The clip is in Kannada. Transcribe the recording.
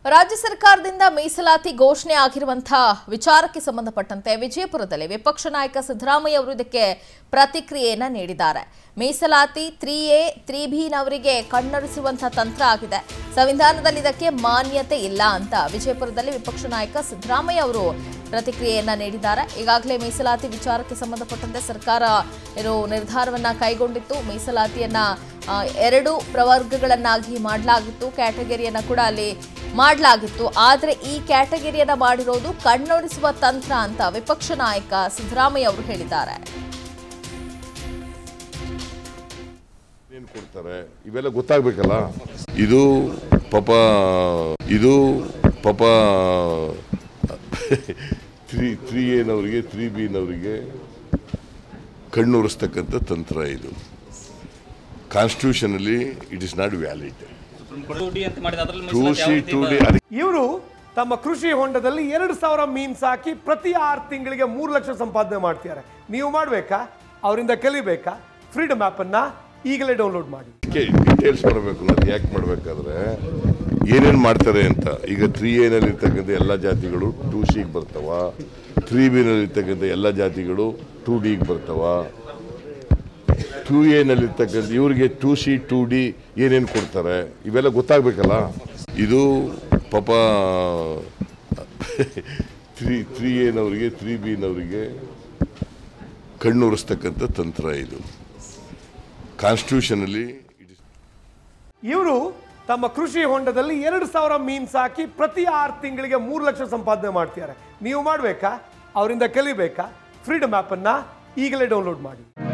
ರಾಜ್ಯ ಸರ್ಕಾರದಿಂದ ಮೀಸಲಾತಿ ಘೋಷಣೆ ಆಗಿರುವಂತಹ ವಿಚಾರಕ್ಕೆ ಸಂಬಂಧಪಟ್ಟಂತೆ ವಿಜಯಪುರದಲ್ಲಿ ವಿಪಕ್ಷ ನಾಯಕ ಸಿದ್ದರಾಮಯ್ಯ ಅವರು ಇದಕ್ಕೆ ಪ್ರತಿಕ್ರಿಯೆಯನ್ನ ನೀಡಿದ್ದಾರೆ ಮೀಸಲಾತಿ ತ್ರೀ ಎ ತ್ರೀ ಬಿನವರಿಗೆ ಕಣ್ಣೊರೆಸುವಂತಹ ತಂತ್ರ ಆಗಿದೆ ಸಂವಿಧಾನದಲ್ಲಿ ಇದಕ್ಕೆ ಮಾನ್ಯತೆ ಇಲ್ಲ ಅಂತ ವಿಜಯಪುರದಲ್ಲಿ ವಿಪಕ್ಷ ನಾಯಕ ಸಿದ್ದರಾಮಯ್ಯ ಅವರು ಪ್ರತಿಕ್ರಿಯೆಯನ್ನ ನೀಡಿದ್ದಾರೆ ಈಗಾಗಲೇ ಮೀಸಲಾತಿ ವಿಚಾರಕ್ಕೆ ಸಂಬಂಧಪಟ್ಟಂತೆ ಸರ್ಕಾರ ಏನು ನಿರ್ಧಾರವನ್ನ ಕೈಗೊಂಡಿತ್ತು ಮೀಸಲಾತಿಯನ್ನ ಆ, ಎರಡು ಪ್ರವರ್ಗಗಳನ್ನಾಗಿ ಮಾಡಲಾಗಿತ್ತು ಕ್ಯಾಟಗರಿಯನ್ನ ಕೂಡ ಅಲ್ಲಿ ಮಾಡಲಾಗಿತ್ತು ಆದರೆ ಈ ಕ್ಯಾಟಗರಿಯನ್ನ ಮಾಡಿರೋದು ಕಣ್ಣೊರೆಸುವ ತಂತ್ರ ಅಂತ ವಿಪಕ್ಷ ನಾಯಕ ಸಿದ್ದರಾಮಯ್ಯ ಅವರು ಹೇಳಿದ್ದಾರೆ ಏನ್ ಕೊಡ್ತಾರೆ ಇವೆಲ್ಲ ಗೊತ್ತಾಗ್ಬೇಕಲ್ಲ ಇದು ಪಾಪ ಇದು ಪಾಪ ತ್ರೀ ತ್ರೀ ಏನವರಿಗೆ ತ್ರೀ ಬಿನವರಿಗೆ ಕಣ್ಣುರಿಸ್ತಕ್ಕಂಥ ತಂತ್ರ ಇದು ಕಾನ್ಸ್ಟಿಟ್ಯೂಷನಲ್ಲಿ it is not valid today ಅಂತ ಮಾಡಿದ ಅದ್ರಲ್ಲಿ ಟೂ ಮೀಸಲಾತಿ ಯಾವ ಸಿ ರೀತಿ ಟೂ ಡಿ ಬ- ಇವರು ತಮ್ಮ ಕೃಷಿ ಹೊಂಡದಲ್ಲಿ ಎರಡು ಸಾವಿರ ಮೀನ್ ಸಾಕಿ ಪ್ರತಿ ಆರು ತಿಂಗಳಿಗೆ ಮೂರು ಲಕ್ಷ ಸಂಪಾದನೆ ಮಾಡ್ತಿದ್ದಾರೆ ನೀವು ಮಾಡಬೇಕಾ ಅವರಿಂದ ಕಲಿಬೇಕಾ ಫ್ರೀಡಮ್ ಆ್ಯಪನ್ನು ಈಗಲೇ ಡೌನ್ಲೋಡ್ ಮಾಡಿ ಡೀಟೇಲ್ಸ್ ಬರಬೇಕು ಅದು ಯಾಕೆ ಮಾಡಬೇಕಾದ್ರೆ ಏನೇನು ಮಾಡ್ತಾರೆ ಅಂತ ಈಗ ತ್ರೀ ಎನಲ್ಲಿ ಇರ್ತಕ್ಕಂಥ ಎಲ್ಲ ಜಾತಿಗಳು ಟೂ ಸಿಗೆ ಬರ್ತಾವ ತ್ರೀ ಬಿನಲ್ಲಿ ಇರ್ತಕ್ಕಂಥ ಎಲ್ಲ ಜಾತಿಗಳು ಟೂ ಡಿಗೆ ಬರ್ತಾವ ಟೂ ಎನಲ್ಲಿ ಇರ್ತಕ್ಕಂಥ ಇವ್ರಿಗೆ ಟೂ ಸಿ ಟೂ ಡಿ ಏನೇನು ಕೊಡ್ತಾರೆ ಇವೆಲ್ಲ ಗೊತ್ತಾಗ್ಬೇಕಲ್ಲ ಇದು ಪಾಪ ತ್ರೀ ತ್ರೀ ಎನವರಿಗೆ ತ್ರೀ ಬಿನವರಿಗೆ ಕಣ್ಣುರಿಸ್ತಕ್ಕಂಥ ತಂತ್ರ ಇದು ಕಾನ್ಸ್ಟಿಟ್ಯೂಷನಲ್ಲಿ ಇಟ್ ಇಸ್ ಇವರು ತಮ್ಮ ಕೃಷಿ ಹೊಂಡದಲ್ಲಿ ಎರಡು ಸಾವಿರ ಮೀನ್ ಸಾಕಿ ಪ್ರತಿ ಆರು ತಿಂಗಳಿಗೆ ಮೂರು ಲಕ್ಷ ಸಂಪಾದನೆ ಮಾಡ್ತಿದ್ದಾರೆ ನೀವು ಮಾಡಬೇಕಾ ಅವರಿಂದ ಕಲಿಬೇಕಾ ಫ್ರೀಡಮ್ ಆ್ಯಪನ್ನು ಈಗಲೇ ಡೌನ್ಲೋಡ್ ಮಾಡಿ